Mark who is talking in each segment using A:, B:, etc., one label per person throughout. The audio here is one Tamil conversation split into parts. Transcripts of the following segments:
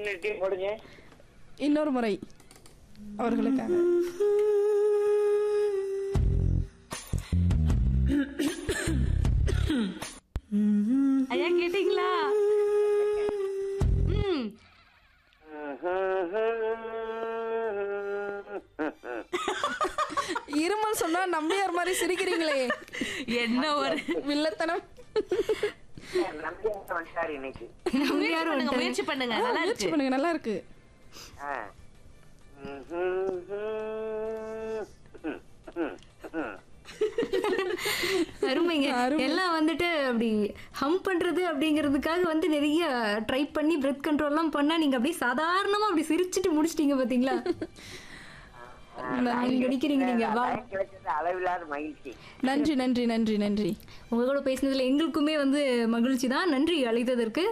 A: இன்னொரு டீம் போடுங்க
B: இன்னொரு முறை அவர்களுக்காக
C: ஐயா கேட்டீங்களா ம்
B: இருமல் சொன்னா நம்பியார் மாதிரி சிரிக்கிறீங்களே
C: என்ன ஒரு
B: வில்லத்தனம்
A: நம்பியார் வந்துட்டாரு இன்னைக்கு
C: முயற்சி பண்ணுங்க முயற்சி பண்ணுங்க நல்லா
B: முயற்சி
C: இருக்கு
B: பண்ணுங்க நல்லா இருக்கு
A: ஆ.
D: அருமைங்க
B: அருமை.
D: எல்லாம் வந்துட்டு அப்படி ஹம் பண்றது அப்படிங்கிறதுக்காக வந்து நிறைய ட்ரை பண்ணி பிரெத் கண்ட்ரோல்லாம் பண்ணா நீங்க அப்படியே சாதாரணமா அப்படி சிரிச்சிட்டு முடிச்சிட்டீங்க பாத்தீங்களா நீங்க அடிக்கிறீங்க நீங்க வா
A: லைன் கிடைச்சது அளவில்லாத மகிழ்ச்சி
B: நன்றி நன்றி நன்றி நன்றி
D: உங்க கூட பேசினதுல எங்களுக்குமே வந்து மகிழ்ச்சி தான் நன்றி அழைத்ததற்கு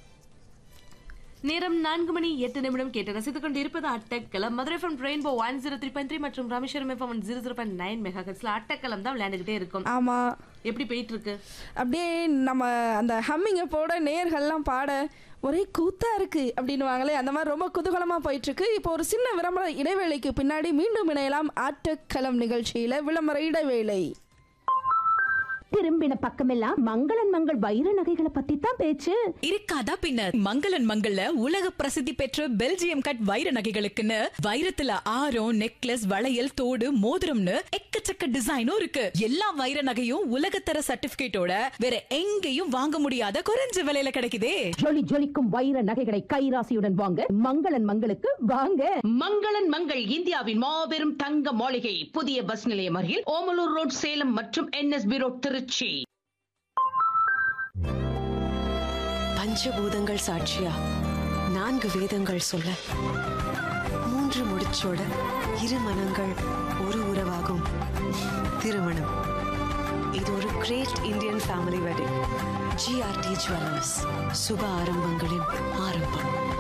C: நேரம் நான்கு மணி எட்டு நிமிடம் கேட்டு ரசித்துக் கொண்டு இருப்பது அட்டக்கலம் Madurai from rainbow one zero three point three மற்றும் Rameswaram FM zero zero point nine mega ஹெட்ஸ்ல அட்டக்கலம் தான் விளையாண்டுகிட்டே இருக்கும்
B: ஆமா
C: எப்படி போயிட்டு இருக்கு
B: அப்படியே நம்ம அந்த ஹம்மிங்க போட நேர்கள்லாம் பாட ஒரே கூத்தா இருக்கு அப்படின்னுவாங்களே அந்த மாதிரி ரொம்ப குதூகலமா போயிட்டு இருக்கு இப்போ ஒரு சின்ன விளம்பர இடைவேளைக்கு பின்னாடி மீண்டும் இணையலாம் ஆட்டக்களம் நிகழ்ச்சியில விளம்பர இடைவேளை
E: திரும்பின பக்கமெல்லாம் மங்களன் மங்கள் வைர நகைகளை பத்தி தான் பேச்சு
F: இருக்காதா பின்னர் மங்களன் மங்கள்ல உலக பிரசித்தி பெற்ற பெல்ஜியம் கட் வைர நகைகளுக்குன்னு வைரத்துல ஆரம் நெக்லஸ் வளையல் தோடு மோதிரம்னு எக்கச்சக்க டிசைனும் இருக்கு எல்லா வைர நகையும் உலகத்தர சர்டிபிகேட்டோட வேற எங்கேயும் வாங்க முடியாத குறைஞ்ச விலையில கிடைக்குதே
E: ஜொலி ஜொலிக்கும் வைர நகைகளை கைராசியுடன் வாங்க மங்களன் மங்களுக்கு வாங்க
G: மங்களன் மங்கள் இந்தியாவின் மாபெரும் தங்க மாளிகை புதிய பஸ் நிலையம் அருகில் ஓமலூர் ரோட் சேலம் மற்றும் என்எஸ்பி ரோட் திருச்சி
H: பஞ்சபூதங்கள் சாட்சியா நான்கு வேதங்கள் சொல்ல மூன்று முடிச்சோட இரு மனங்கள் ஒரு உறவாகும் திருமணம் இது ஒரு great Indian family wedding GRT jewellers சுப ஆரம்பங்களின் ஆரம்பம்